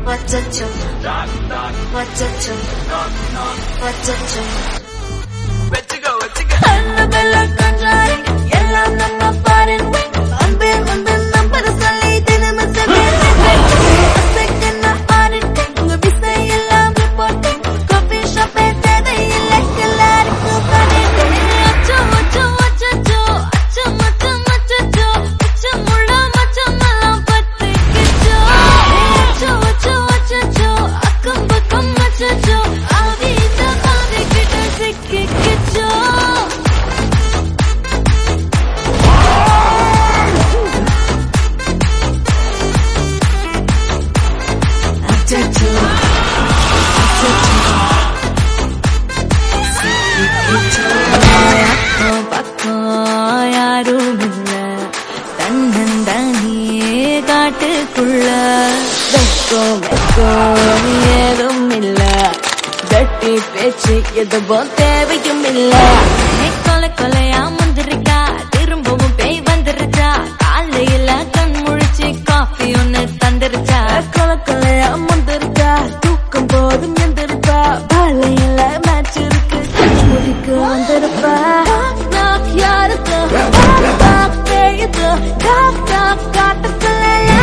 வச்சச்சோ வச்சச்சோ வச்சச்சோ Annabella Kanjari, எல்லாம் நம்ம foreign wing. அன்பே வந்து நம்பர சொல்லி தினமும் செவ்வாய் செகண்ட் ஆடிட்டிங் உங்க விசை எல்லாம் ரிப்போர்ட்டிங் காஃபி ஷாப்பே தேவையில்லை எல்லாருக்கும் பண்ணிட்டேன் அச்சோ அச்சோ அச்சோ அச்சம் அச்சம் அச்சோ அச்சம் உள்ள மச்சம் எல்லாம் பத்திக்கிச்சோ அச்சோ அச்சோ அச்சோ அக்கம் பக்கம் அச்சோ ஆவித ஆவி கிட்ட சிக்கிக்கிச்சோ அச்சச்சோ அக்கம் பக்கம் யாரும் இல்ல தன்னந்தனியே காட்டுக்குள்ள வெக்கோ வெக்கோ ஏதும் இல்ல தட்டி பேச்சு எதுவும் தேவையும் இல்ல கொலை கொலையா முந்திருக்கா திரும்பவும் பேய் வந்துருச்சா காலையில கண் முழிச்சு காஃபி ஒண்ணு தந்துருச்சா கொலை கொலையா முந்திருக்கா தூக்கம் போதும் எந்திருப்பா காலையில மேட்ச் இருக்கு கண் முடிக்க வந்திருப்பா knock யாருக்கு knock பேயுது knock knock காட்டுக்குள்ள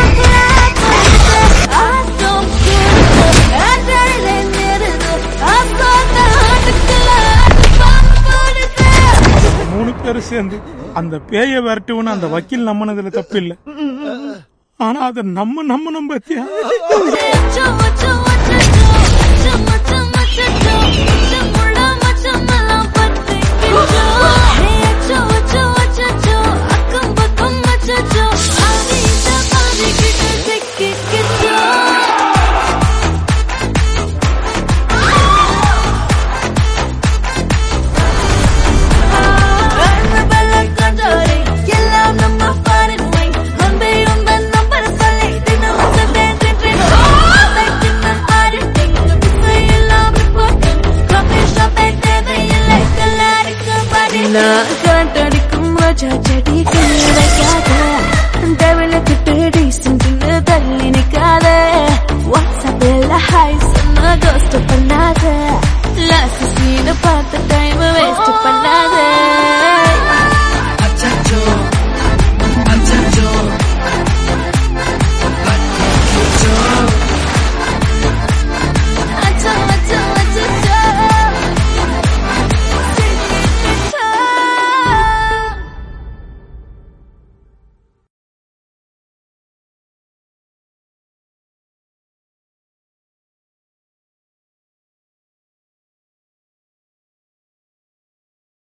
ஆட்டம் கேடுது ஆட்டாளே நேருது ஆசாத்த ஆட்டுக்குள்ள பாம்பு போடுது மூணு பேரும் சேர்ந்து அந்த பேய விரட்டுவன்னு அந்த வக்கீல் நம்பினதுல தப்பு இல்ல ஆனா அதை நம்ம நம்பணும் பத்தியா எல்லாம் நம்ம ஃபாரின் வை அன்பே உந்தன் நம்பர் சொல்லி தினம் செவ்வேன் காட்டடிக்கும் ராஜாஜி